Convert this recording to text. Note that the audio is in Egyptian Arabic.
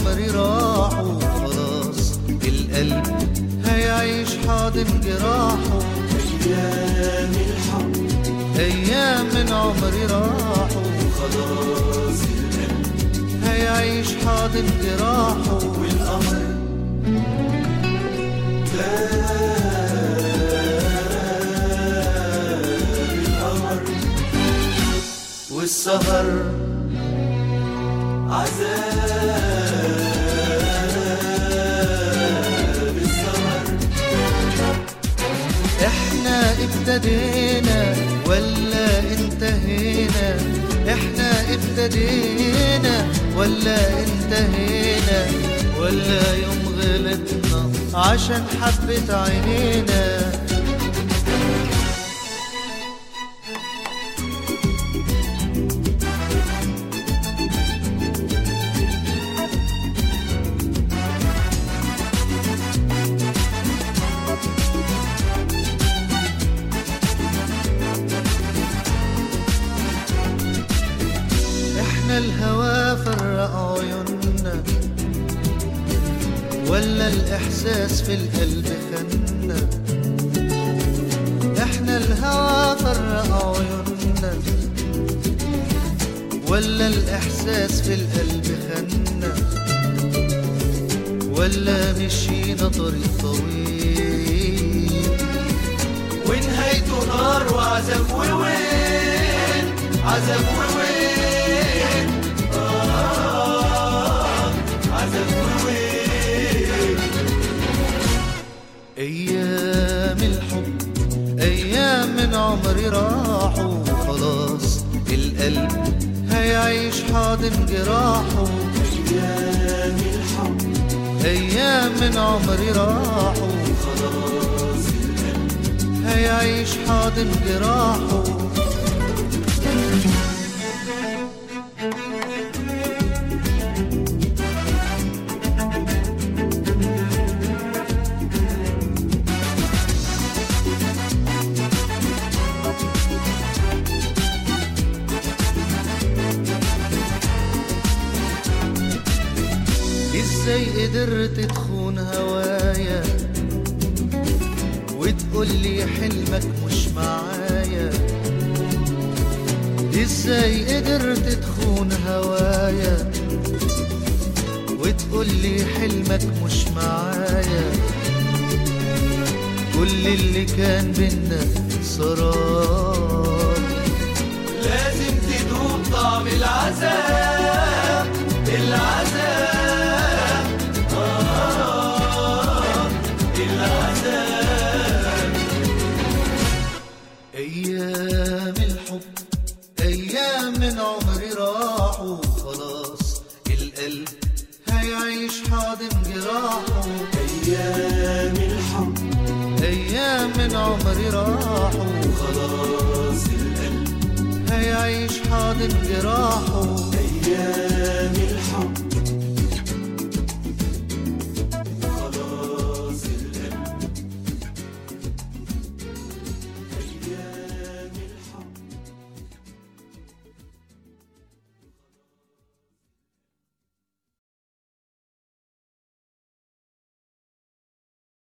عمري راحوا خلاص القلب هيعيش حاضن جراحه أيام الحب أيام من عمري راحوا خلاص القلب هيعيش حاضن جراحه والقمر القمر والسهر عذاب السهر احنا ابتدينا ولا انتهينا احنا ابتدينا ولا انتهينا ولا يوم غلطنا عشان حبة عينينا احنا الهوى فرق عيوننا ولا الاحساس في القلب خنا احنا الهوى فرق عيوننا ولا الاحساس في القلب خنا ولا مشينا طريق طويل ونهايته نار وعذاب وويل عذاب وويل آه عذاب وويل ايام الحب ايام من عمري راحوا خلاص القلب هيعيش حاضن جراحه أيام الحب ايام من عمري راحوا خلاص القلب هيعيش حاضن جراحه ازاي قدرت تخون هوايا وتقول لي حلمك مش معايا ازاي قدرت تخون هوايا وتقول لي حلمك مش معايا كل اللي كان بينا سراب لازم تدوق طعم العذاب العذاب آه العذاب ايام الحب ايام من عمري راحوا خلاص القلب هيعيش حاضن جراحه أيام الحب ايام من عمري راحوا خلاص القلب هيعيش حاضن جراحه أيام الحب